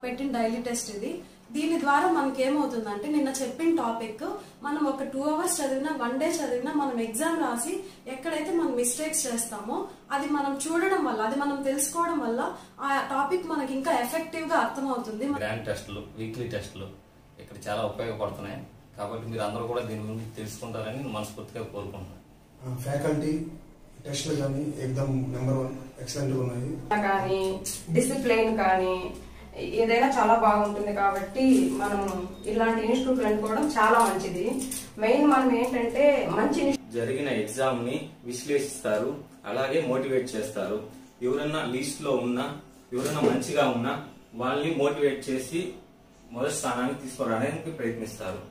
పెట్టిన daily test ఇది దీని ద్వారా మనకి ఏమవుతుందంటే నిన్న చెప్పిన టాపిక్ మనం ఒక టూ అవర్స్ చదివినా వన్ డే చదివినా మనం ఎగ్జామ్ రాసి ఎక్కడైతే మనం మిస్టేక్స్ చేస్తామో అది మనం చూడడం వల్ల అది మనం తెలుసుకోవడం వల్ల ఆ టాపిక్ మనకి ఇంకా ఎఫెక్టివ్ గా అర్థమవుతుంది గ్రాండ్ టెస్టులు వీక్లీ టెస్టులు ఇక్కడ చాలా ఉపయోగపడుతున్నాయి కాబట్టి మీరు అందరూ కూడా దీని గురించి తెలుసుకుంటారని నేను మనస్ఫూర్తిగా కోరుకుంటున్నాను ఫ్యాకల్టీ టెస్ట్లు కానీ ఎగ్జామ్ నెంబర్ వన్ ఎక్సలెంట్గా ఉన్నాయి కానీ డిసిప్లిన్ కానీ ఏదైనా చాలా బాగుంటుంది కాబట్టి మనం ఇలాంటి ఇన్స్టిట్యూట్లు అనుకోవడం చాలా మంచిది మెయిన్ మనం ఏంటంటే మంచి జరిగిన ఎగ్జామ్ ని విశ్లేషిస్తారు అలాగే మోటివేట్ చేస్తారు ఎవరన్నా లిస్ట్ లో ఉన్నా ఎవరైనా మంచిగా ఉన్నా వాళ్ళని మోటివేట్ చేసి మొదటి స్థానానికి తీసుకురావడానికి ప్రయత్నిస్తారు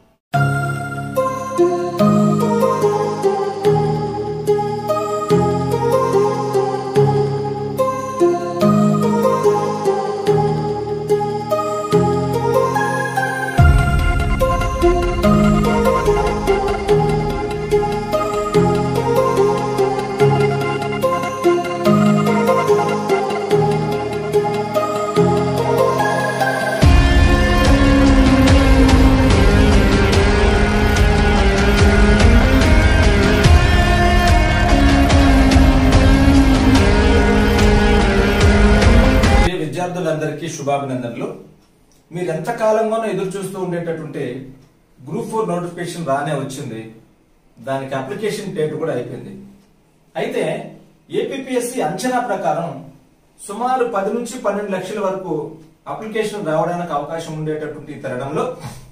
ప్రియ విద్యార్థులందరికీ శుభాభినందనలు మీరు ఎంత కాలంగానో ఎదురు చూస్తూ ఉండేటటువంటి గ్రూప్ ఫోర్ నోటిఫికేషన్ రానే వచ్చింది దానికి అప్లికేషన్ డేట్ కూడా అయిపోయింది అయితే ఏపీఎస్సి అంచనా ప్రకారం సుమారు పది నుంచి పన్నెండు లక్షల వరకు అప్లికేషన్ రావడానికి అవకాశం ఉండేటటువంటి ఈ తరుణంలో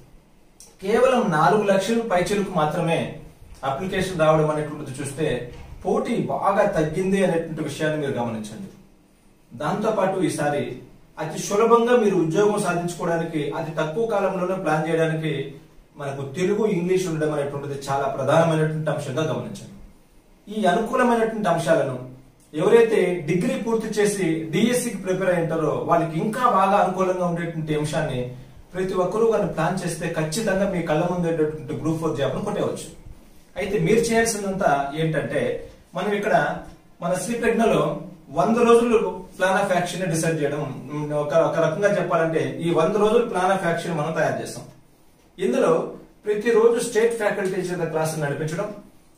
కేవలం నాలుగు లక్షల పైచలకు మాత్రమే అప్లికేషన్ రావడం అనేటువంటిది చూస్తే పోటీ బాగా తగ్గింది అనేటువంటి విషయాన్ని మీరు గమనించండి దాంతో పాటు ఈసారి అతి సులభంగా మీరు ఉద్యోగం సాధించుకోవడానికి అతి తక్కువ కాలంలోనే ప్లాన్ చేయడానికి మనకు తెలుగు ఇంగ్లీష్ ఉండడం అనేటువంటిది చాలా ప్రధానమైనటువంటి అంశంగా గమనించండి ఈ అనుకూలమైనటువంటి అంశాలను ఎవరైతే డిగ్రీ పూర్తి చేసి డిఎస్సికి ప్రిపేర్ అయి ఉంటారో వాళ్ళకి ఇంకా బాగా అనుకూలంగా ఉండేటువంటి అంశాన్ని ప్రతి ఒక్కరూ కానీ ప్లాన్ చేస్తే ఖచ్చితంగా మీ కళ్ళ ముందేటటువంటి గ్రూప్ ఫోర్ జాబ్ను కొట్టేయవచ్చు అయితే మీరు చేయాల్సిందంతా ఏంటంటే మనం ఇక్కడ మన శ్రీ ప్రజ్ఞలో వంద రోజులు ప్లాన్ ఆఫ్ యాక్షన్ డిసైడ్ చేయడం ఉమ్, ఒక ఒక రకంగా చెప్పాలంటే ఈ వంద రోజులు ప్లాన్ ఆఫ్ యాక్షన్ మనం తయారు చేస్తాం ఇందులో ప్రతిరోజు స్టేట్ ఫ్యాకల్టీ చేత క్లాసులు నడిపించడం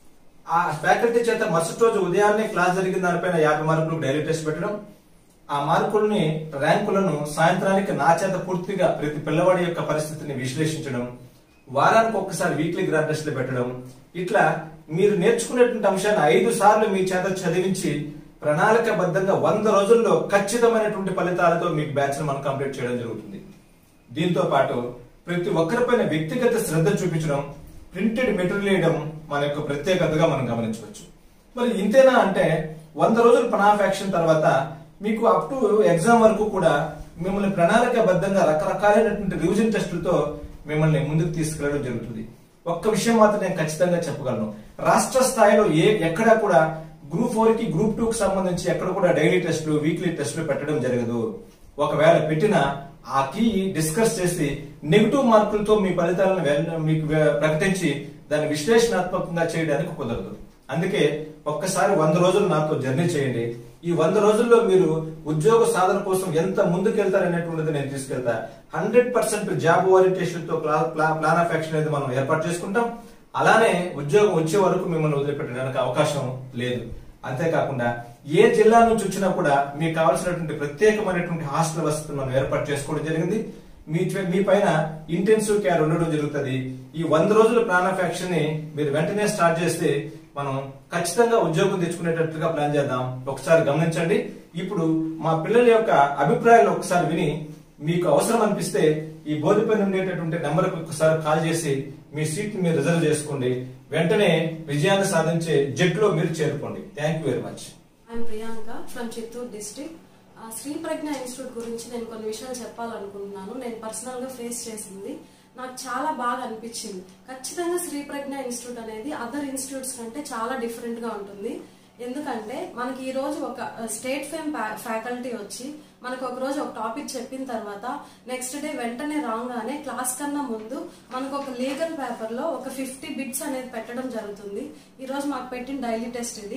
ఆ ఫ్యాకల్టీ చేత మరుసటి రోజు ఉదయాన్నే క్లాస్ జరిగిన దానిపైన యాభై మార్కులకు డైలీ టెస్ట్ పెట్టడం ఆ మార్కుల్ని ర్యాంకులను సాయంత్రానికి నా చేత పూర్తిగా ప్రతి పిల్లవాడి యొక్క పరిస్థితిని విశ్లేషించడం వారానికి ఒక్కసారి వీక్లీ గ్రాండ్ టెస్ట్లు పెట్టడం ఇట్లా మీరు నేర్చుకునేటువంటి అంశాన్ని ఐదు సార్లు మీ చేత చదివించి ప్రణాళికబద్ధంగా వంద రోజుల్లో ఖచ్చితమైనటువంటి ఫలితాలతో మీకు బ్యాచ్ మనం కంప్లీట్ చేయడం జరుగుతుంది దీంతో పాటు ప్రతి ఒక్కరిపైన వ్యక్తిగత శ్రద్ధ చూపించడం ప్రింటెడ్ మెటీరియల్ వేయడం మన యొక్క ప్రత్యేకతగా మనం గమనించవచ్చు మరి ఇంతేనా అంటే వంద రోజుల పనాఫ్ యాక్షన్ తర్వాత మీకు అప్ టు ఎగ్జామ్ వరకు కూడా మిమ్మల్ని ప్రణాళికబద్ధంగా రకరకాలైనటువంటి రివిజన్ టెస్టులతో మిమ్మల్ని ముందుకు తీసుకెళ్లడం జరుగుతుంది ఒక్క విషయం మాత్రం నేను ఖచ్చితంగా చెప్పగలను రాష్ట్ర స్థాయిలో ఏ ఎక్కడా కూడా గ్రూప్ ఫోర్ కి గ్రూప్ టూ కి సంబంధించి ఎక్కడ కూడా డైలీ టెస్టులు వీక్లీ టెస్టులు పెట్టడం జరగదు ఒకవేళ పెట్టినా ఆ కీ డిస్కస్ చేసి నెగిటివ్ మార్కులతో మీ ఫలితాలను వెల్- మీకు వె- ప్రకటించి దాన్ని విశ్లేషణాత్మకంగా చేయడానికి కుదరదు అందుకే ఒక్కసారి వంద రోజులు నాతో జర్నీ చేయండి ఈ వంద రోజుల్లో మీరు ఉద్యోగ సాధన కోసం ఎంత ముందుకెళ్తారనేటువంటిది నేను తీసుకెళ్తా హండ్రెడ్ పర్సెంట్ జాబ్ ఓరియంటేషన్ తో ప్లా- ప్లా- ప్లాన్ ఆఫ్ యాక్షన్ అనేది మనం ఏర్పాటు చేసుకుంటాం అలానే ఉద్యోగం వచ్చే వరకు మిమ్మల్ని వదిలిపెట్టడానికి అవకాశం లేదు అంతేకాకుండా ఏ జిల్లా నుంచి వచ్చినా కూడా మీకు కావాల్సినటువంటి ప్రత్యేకమైనటువంటి హాస్టల్ వసతిని మనం ఏర్పాటు చేసుకోవడం జరిగింది మీ చే- మీ పైన ఇంటెన్సివ్ కేర్ ఉండడం జరుగుతుంది ఈ వంద రోజుల ప్లాన్ ఆఫ్ యాక్షన్ ని మీరు వెంటనే స్టార్ట్ చేస్తే మనం ఖచ్చితంగా ఉద్యోగం తెచ్చుకునేటట్టుగా ప్లాన్ చేద్దాం ఒకసారి గమనించండి ఇప్పుడు మా పిల్లల యొక్క అభిప్రాయాలు ఒకసారి విని మీకు అవసరం అనిపిస్తే ఈ బోర్డు పైన ఉండేటటువంటి నెంబర్కి ఒకసారి కాల్ చేసి మీ సీట్ మీరు రిజర్వ్ చేసుకోండి వెంటనే విజయాన్ని సాధించే జట్లో మీరు చేరుకోండి thank you very much I'm Priyanka from Chittoor district Sri Pragna institute గురించి నేను కొన్ని విషయాలు చెప్పాలనుకుంటున్నాను నేను పర్సనల్ గా ఫేస్ చేసింది నాకు చాలా బాగా అనిపించింది ఖచ్చితంగా శ్రీ ప్రజ్ఞ ఇన్స్టిట్యూట్ అనేది అదర్ ఇన్స్టిట్యూట్స్ కంటే చాలా డిఫరెంట్ గా ఉంటుంది ఎందుకంటే మనకి ఈ రోజు ఒక స్టేట్ ఫేమ్ ఫ్యాకల్టీ వచ్చి మనకు ఒక రోజు ఒక టాపిక్ చెప్పిన తర్వాత నెక్స్ట్ డే వెంటనే రాగానే క్లాస్ కన్నా ముందు మనకు ఒక లీగల్ పేపర్ లో ఒక ఫిఫ్టీ బిట్స్ అనేది పెట్టడం జరుగుతుంది ఈ రోజు మాకు పెట్టిన డైలీ టెస్ట్ ఇది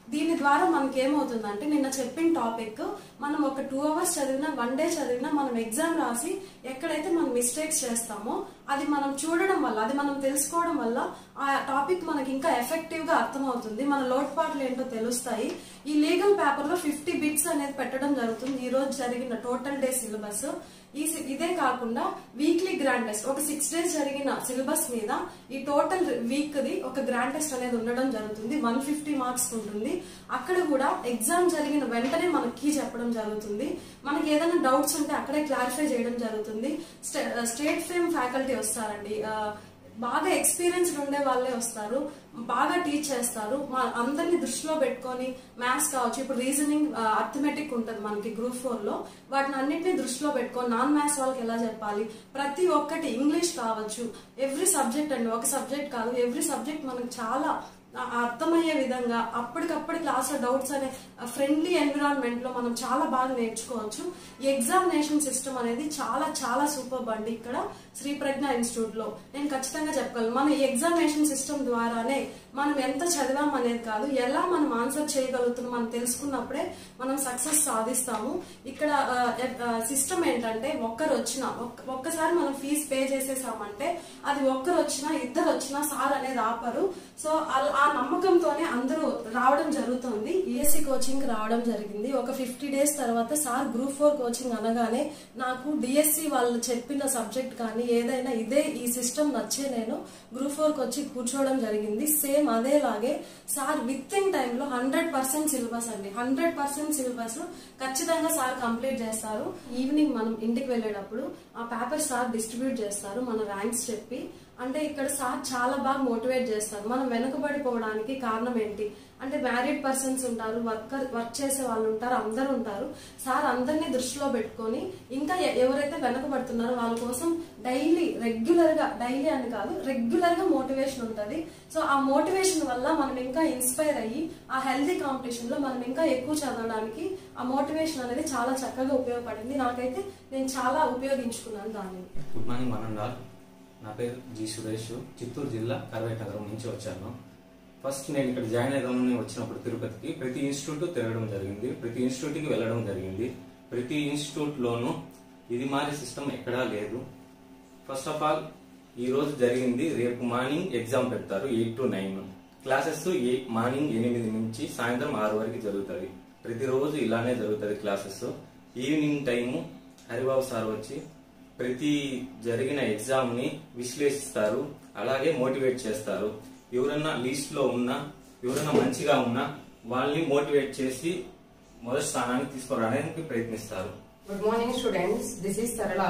దీని ద్వారా మనకి ఏమవుతుందంటే నిన్న చెప్పిన టాపిక్ మనం ఒక టూ అవర్స్ చదివినా వన్ డే చదివినా మనం ఎగ్జామ్ రాసి ఎక్కడైతే మనం మిస్టేక్స్ చేస్తామో అది మనం చూడడం వల్ల అది మనం తెలుసుకోవడం వల్ల ఆ టాపిక్ మనకి ఇంకా ఎఫెక్టివ్ గా అర్థమవుతుంది మన లోటుపాట్లు ఏంటో తెలుస్తాయి ఈ లీగల్ పేపర్ లో ఫిఫ్టీ బిట్స్ అనేది పెట్టడం జరుగుతుంది ఈ రోజు జరిగిన టోటల్ డే సిలబస్ ఈ సి- ఇదే కాకుండా వీక్లీ గ్రాండ్ టెస్ట్ ఒక సిక్స్ డేస్ జరిగిన సిలబస్ మీద ఈ టోటల్ వీక్ ది ఒక గ్రాండ్ టెస్ట్ అనేది ఉండడం జరుగుతుంది వన్ ఫిఫ్టీ మార్క్స్ ఉంటుంది అక్కడ కూడా ఎగ్జామ్ జరిగిన వెంటనే మనకి కీ చెప్పడం జరుగుతుంది మనకి ఏదైనా డౌట్స్ ఉంటే అక్కడే క్లారిఫై చేయడం జరుగుతుంది స్టే- స్టేట్ ఫేమ్ ఫ్యాకల్టీ వస్తారండి ఆ, బాగా ఎక్స్పీరియన్స్డ్ ఉండే వాళ్ళే వస్తారు బాగా టీచ్ చేస్తారు మా అందరిని దృష్టిలో పెట్టుకొని మ్యాథ్స్ కావచ్చు ఇప్పుడు రీజనింగ్ అర్థమెటిక్ ఉంటుంది మనకి గ్రూప్ ఫోర్ లో వాటిని అన్నింటినీ దృష్టిలో పెట్టుకొని నాన్ మ్యాథ్స్ వాళ్ళకి ఎలా చెప్పాలి ప్రతి ఒక్కటి ఇంగ్లీష్ కావచ్చు ఎవ్రీ సబ్జెక్ట్ అండి ఒక సబ్జెక్ట్ కాదు ఎవ్రీ సబ్జెక్ట్ మనకు చాలా ఆ- అర్థమయ్యే విధంగా అప్పటికప్పుడు క్లాస్ లో డౌట్స్ అనే ఫ్రెండ్లీ ఎన్విరాన్మెంట్ లో మనం చాలా బాగా నేర్చుకోవచ్చు ఈ ఎగ్జామినేషన్ సిస్టమ్ అనేది చాలా చాలా సూపర్ అండి ఇక్కడ శ్రీ ప్రజ్ఞ ఇన్స్టిట్యూట్ లో నేను ఖచ్చితంగా చెప్పగలను మన ఈ ఎగ్జామినేషన్ సిస్టమ్ ద్వారానే మనం ఎంత చదివాం అనేది కాదు ఎలా మనం ఆన్సర్ చేయగలుగుతున్నాం మనం తెలుసుకున్నప్పుడే మనం సక్సెస్ సాధిస్తాము ఇక్కడ సిస్టమ్ ఏంటంటే ఒక్కరు వచ్చినా ఒక్క- ఒక్కసారి మనం ఫీజు పే చేసేసామంటే అది ఒక్కరు వచ్చినా ఇద్దరు వచ్చినా సార్ అనేది ఆపరు సో అల్- ఆ నమ్మకంతోనే అందరూ రావడం జరుగుతుంది ఈఎస్సీ కోచింగ్ రావడం జరిగింది ఒక ఫిఫ్టీ డేస్ తర్వాత సార్ గ్రూప్ ఫోర్ కోచింగ్ అనగానే నాకు డిఎస్సి వాళ్ళు చెప్పిన సబ్జెక్ట్ కానీ ఏదైనా ఇదే ఈ సిస్టమ్ నచ్చే నేను గ్రూప్ ఫోర్ కి వచ్చి కూర్చోవడం జరిగింది సేమ్ అదేలాగే సార్ విత్ ఇన్ టైంలో హండ్రెడ్ పర్సెంట్ సిలబస్ అండి హండ్రెడ్ పర్సెంట్ సిలబస్ ఖచ్చితంగా సార్ కంప్లీట్ చేస్తారు ఈవినింగ్ మనం ఇంటికి వెళ్ళేటప్పుడు ఆ పేపర్ సార్ డిస్ట్రిబ్యూట్ చేస్తారు మన ర్యాంక్స్ చెప్పి అంటే ఇక్కడ సార్ చాలా బాగా మోటివేట్ చేస్తారు మనం వెనుకబడిపోవడానికి కారణం ఏంటి అంటే మ్యారీడ్ పర్సన్స్ ఉంటారు వర్కర్ వర్క్ చేసే వాళ్ళు ఉంటారు అందరూ ఉంటారు సార్ అందరినీ దృష్టిలో పెట్టుకొని ఇంకా ఎ- ఎవరైతే వెనకబడుతున్నారో వాళ్ళ కోసం డైలీ రెగ్యులర్ గా డైలీ అని కాదు రెగ్యులర్ గా మోటివేషన్ ఉంటది సో ఆ మోటివేషన్ వల్ల మనం ఇంకా ఇన్స్పైర్ అయ్యి ఆ హెల్తీ కాంపిటీషన్ లో మనం ఇంకా ఎక్కువ చదవడానికి ఆ మోటివేషన్ అనేది చాలా చక్కగా ఉపయోగపడింది నాకైతే నేను చాలా ఉపయోగించుకున్నాను దాన్ని గుడ్ మార్నింగ్ మనండాల్ నా పేరు జి సురేష్ చిత్తూరు జిల్లా కర్వేట్ నగరం నుంచి వచ్చాను ఫస్ట్ నేను ఇక్కడ జాయిన్ అయిదామని వచ్చినప్పుడు తిరుపతికి ప్రతి ఇన్స్టిట్యూట్ తిరగడం జరిగింది ప్రతి ఇన్స్టిట్యూట్కి వెళ్ళడం జరిగింది ప్రతి ఇన్స్టిట్యూట్లోనూ ఇది మారి సిస్టమ్ ఎక్కడా లేదు ఫస్ట్ ఆఫ్ ఆల్ ఈ రోజు జరిగింది రేపు మార్నింగ్ ఎగ్జామ్ పెడతారు eight to nine classes eight morning ఎనిమిది నుంచి సాయంత్రం ఆరు వరకు జరుగుతుంది ప్రతిరోజు ఇలానే జరుగుతుంది classes evening time Haribabu sir వచ్చి ప్రతి జరిగిన ఎగ్జామ్ ని విశ్లేషిస్తారు అలాగే మోటివేట్ చేస్తారు ఎవరన్నా లీస్ట్ లో ఉన్నా ఎవరన్నా మంచిగా ఉన్నా వాళ్ళని మోటివేట్ చేసి మొదటి స్థానానికి తీసుకురావడానికి ప్రయత్నిస్తారు good morning students this is Sarala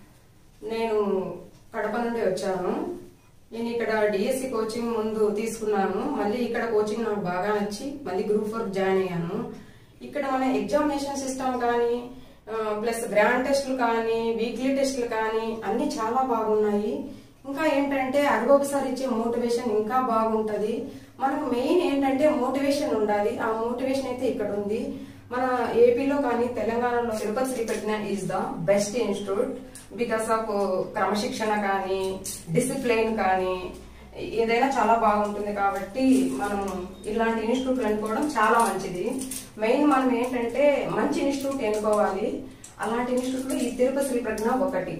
నేను కడప నుండి వచ్చాను నేను ఇక్కడ డిఎస్సి కోచింగ్ ముందు తీసుకున్నాను మళ్ళీ ఇక్కడ కోచింగ్ నాకు బాగా నచ్చి మళ్ళీ గ్రూప్ ఫోర్ జాయిన్ అయ్యాను ఇక్కడ మన ఎగ్జామినేషన్ సిస్టమ్ కానీ ప్లస్ గ్రాండ్ టెస్టులు కానీ వీక్లీ టెస్టులు కానీ అన్ని చాలా బాగున్నాయి ఇంకా ఏంటంటే అరగోబు సార్ ఇచ్చే మోటివేషన్ ఇంకా బాగుంటది మనకు మెయిన్ ఏంటంటే మోటివేషన్ ఉండాలి ఆ మోటివేషన్ అయితే ఇక్కడ ఉంది మన ఏపీలో కానీ తెలంగాణలో Tirupati Sri Pragna is the best institute because of క్రమశిక్షణ కానీ డిసిప్లిన్ కానీ ఏదైనా చాలా బాగుంటుంది కాబట్టి మనం ఇలాంటి ఇన్స్టిట్యూట్లు ఎన్నుకోవడం చాలా మంచిది మెయిన్ మనం ఏంటంటే మంచి ఇన్స్టిట్యూట్ ఎన్నుకోవాలి అలాంటి ఇన్స్టిట్యూట్లో ఈ తిరుపతి శ్రీ ప్రజ్ఞ ఒకటి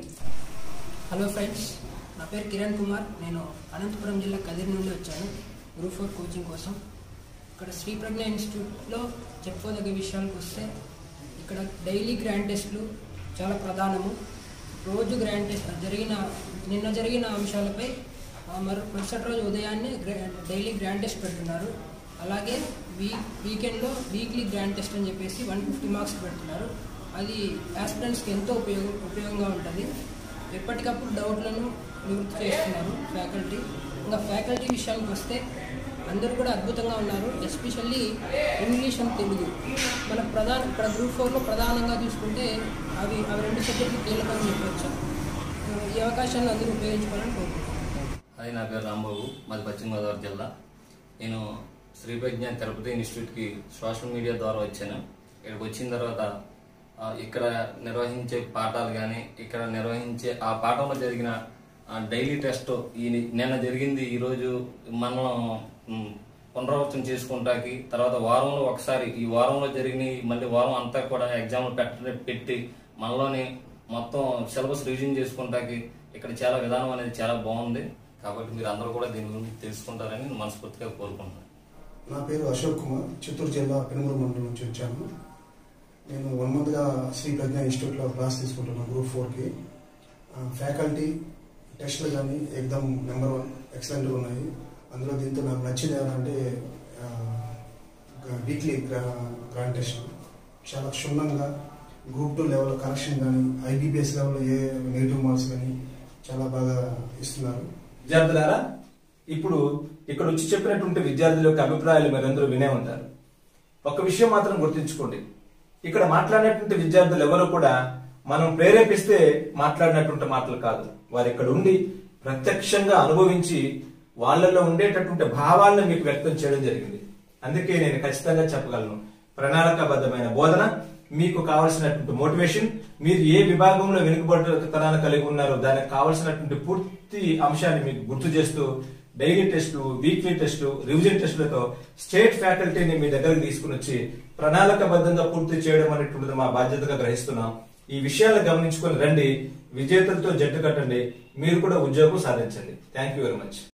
హలో ఫ్రెండ్స్ నా పేరు కిరణ్ కుమార్ నేను అనంతపురం జిల్లా కదిరి నుండి వచ్చాను గ్రూప్ ఫోర్ కోచింగ్ కోసం ఇక్కడ శ్రీ ప్రజ్ఞ ఇన్స్టిట్యూట్లో చెప్పుకోదగ్గ విషయాలకు వస్తే ఇక్కడ డైలీ గ్రాండ్ టెస్ట్లు చాలా ప్రధానము రోజు గ్రాండ్ టెస్ట్ జరిగిన నిన్న జరిగిన అంశాలపై ఆ, మరు మరుసటి రోజు ఉదయాన్నే గ్రా- డైలీ గ్రాండ్ టెస్ట్ పెడుతున్నారు అలాగే వీ వీకెండ్లో వీక్లీ గ్రాండ్ టెస్ట్ అని చెప్పేసి వన్ ఫిఫ్టీ మార్క్స్ పెడుతున్నారు అది ఆస్పిరెంట్స్కి ఎంతో ఉపయోగం ఉపయోగంగా ఉంటుంది ఎప్పటికప్పుడు డౌట్లను నివృత్తి చేస్తున్నారు ఫ్యాకల్టీ ఇంకా ఫ్యాకల్టీ విషయానికి వస్తే అందరూ కూడా అద్భుతంగా ఉన్నారు ఎస్పెషల్లీ ఇంగ్లీష్ అండ్ తెలుగు మన ప్రధాన ఇక్కడ గ్రూప్ ఫోర్లో ప్రధానంగా చూసుకుంటే అవి అవి రెండు సబ్జెక్టులు కీలకం చెప్పవచ్చు ఈ అవకాశాన్ని అందరూ ఉపయోగించుకోవాలని కోరుకుంటున్నాను హాయ్ నా పేరు రాంబాబు మాది పశ్చిమ గోదావరి జిల్లా నేను శ్రీ ప్రజ్ఞ తిరుపతి ఇన్స్టిట్యూట్కి సోషల్ మీడియా ద్వారా వచ్చాను ఇక్కడికి వచ్చిన తర్వాత ఆ, ఇక్కడ నిర్వహించే పాఠాలు కానీ ఇక్కడ నిర్వహించే ఆ పాఠంలో జరిగిన ఆ డైలీ టెస్ట్ ఈ నిన్న జరిగింది ఈరోజు మండలం ఉమ్, పునరావృతం చేసుకుంటాకి తర్వాత వారంలో ఒకసారి ఈ వారంలో జరిగిన మళ్ళీ వారం అంతా కూడా ఎగ్జామ్లు పెట్ట పెట్టి మనలోని మొత్తం సిలబస్ రివిజన్ చేసుకుంటాకి ఇక్కడ చాలా విధానం అనేది చాలా బాగుంది కాబట్టి మీరు అందరూ కూడా దీని గురించి తెలుసుకుంటారని నేను మనస్ఫూర్తిగా కోరుకుంటున్నాను నా పేరు అశోక్ కుమార్ చిత్తూరు జిల్లా పెనుమూరు మండలం నుంచి వచ్చాను నేను వన్ మంత్గా శ్రీ ప్రజ్ఞ ఇన్స్టిట్యూట్లో క్లాస్ తీసుకుంటున్నాను గ్రూప్ ఫోర్కి ఫ్యాకల్టీ టెస్ట్లు కానీ ఎగ్జామ్ నెంబర్ వన్ ఎక్సలెంట్గా ఉన్నాయి అందులో దీంతో నాకు నచ్చింది ఏమంటే వీక్లీ గ్రాండ్ టెస్ట్ చాలా క్షుణ్ణంగా గ్రూప్ టూ లెవెల్ కరెక్షన్ కానీ ఐబీపీఎస్ లెవెల్లో ఏ నెగిటివ్ మార్క్స్ కానీ చాలా బాగా ఇస్తున్నారు విద్యార్థులారా ఇప్పుడు ఇక్కడ వచ్చి చెప్పినటువంటి విద్యార్థుల యొక్క అభిప్రాయాలు మీరందరూ వినే ఉంటారు ఒక విషయం మాత్రం గుర్తుంచుకోండి ఇక్కడ మాట్లాడినటువంటి విద్యార్థులు ఎవరు కూడా మనం ప్రేరేపిస్తే మాట్లాడినటువంటి మాటలు కాదు వారు ఇక్కడ ఉండి ప్రత్యక్షంగా అనుభవించి వాళ్ళలో ఉండేటటువంటి భావాలను మీకు వ్యక్తం చేయడం జరిగింది అందుకే నేను ఖచ్చితంగా చెప్పగలను ప్రణాళికాబద్ధమైన బోధన మీకు కావలసినటువంటి మోటివేషన్ మీరు ఏ విభాగంలో వెనుకబడితనాన్ని కలిగి ఉన్నారో దానికి కావలసినటువంటి పూర్తి అంశాన్ని మీకు గుర్తు చేస్తూ డైలీ టెస్టులు వీక్లీ టెస్టులు రివిజన్ టెస్టులతో స్టేట్ ఫ్యాకల్టీని మీ దగ్గరకు తీసుకుని వచ్చి ప్రణాళికబద్ధంగా పూర్తి చేయడం అనేటువంటిది మా బాధ్యతగా గ్రహిస్తున్నాం ఈ విషయాలు గమనించుకొని రండి విజేతలతో జట్టు కట్టండి మీరు కూడా ఉద్యోగం సాధించండి థ్యాంక్ యూ వెరీ మచ్